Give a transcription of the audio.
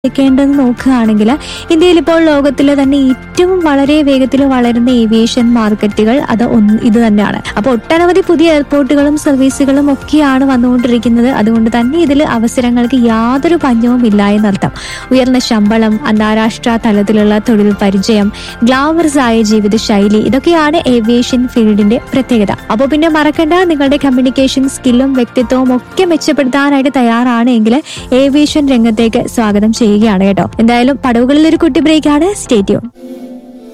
ക്കേണ്ടതെന്ന് നോക്കുകയാണെങ്കിൽ ഇന്ത്യയിൽ ഇപ്പോൾ ലോകത്തിലെ തന്നെ ഏറ്റവും വളരെ വേഗത്തിൽ വളരുന്ന ഏവിയേഷൻ മാർക്കറ്റുകൾ അത് ഒന്ന് ഇത് തന്നെയാണ് അപ്പോൾ ഒട്ടനവധി പുതിയ എയർപോർട്ടുകളും സർവീസുകളും ഒക്കെയാണ് വന്നുകൊണ്ടിരിക്കുന്നത് അതുകൊണ്ട് തന്നെ ഇതിൽ അവസരങ്ങൾക്ക് യാതൊരു പഞ്ഞവും ഇല്ല എന്നർത്ഥം ഉയർന്ന ശമ്പളം അന്താരാഷ്ട്ര തലത്തിലുള്ള തൊഴിൽ പരിചയം ഗ്ലാമറസ് ആയ ജീവിതശൈലി ഇതൊക്കെയാണ് ഏവിയേഷൻ ഫീൽഡിന്റെ പ്രത്യേകത അപ്പോൾ പിന്നെ മറക്കണ്ട നിങ്ങളുടെ കമ്മ്യൂണിക്കേഷൻ സ്കില്ലും വ്യക്തിത്വവും ഒക്കെ മെച്ചപ്പെടുത്താനായിട്ട് തയ്യാറാണ് എങ്കിൽ ഏവിയേഷൻ രംഗത്തേക്ക് സ്വാഗതം ചെയ്യുകയാണ് കേട്ടോ എന്തായാലും പടവുകളിൽ ഒരു കുട്ടി ബ്രേക്കാണ് സ്റ്റേറ്റ്യൂൺ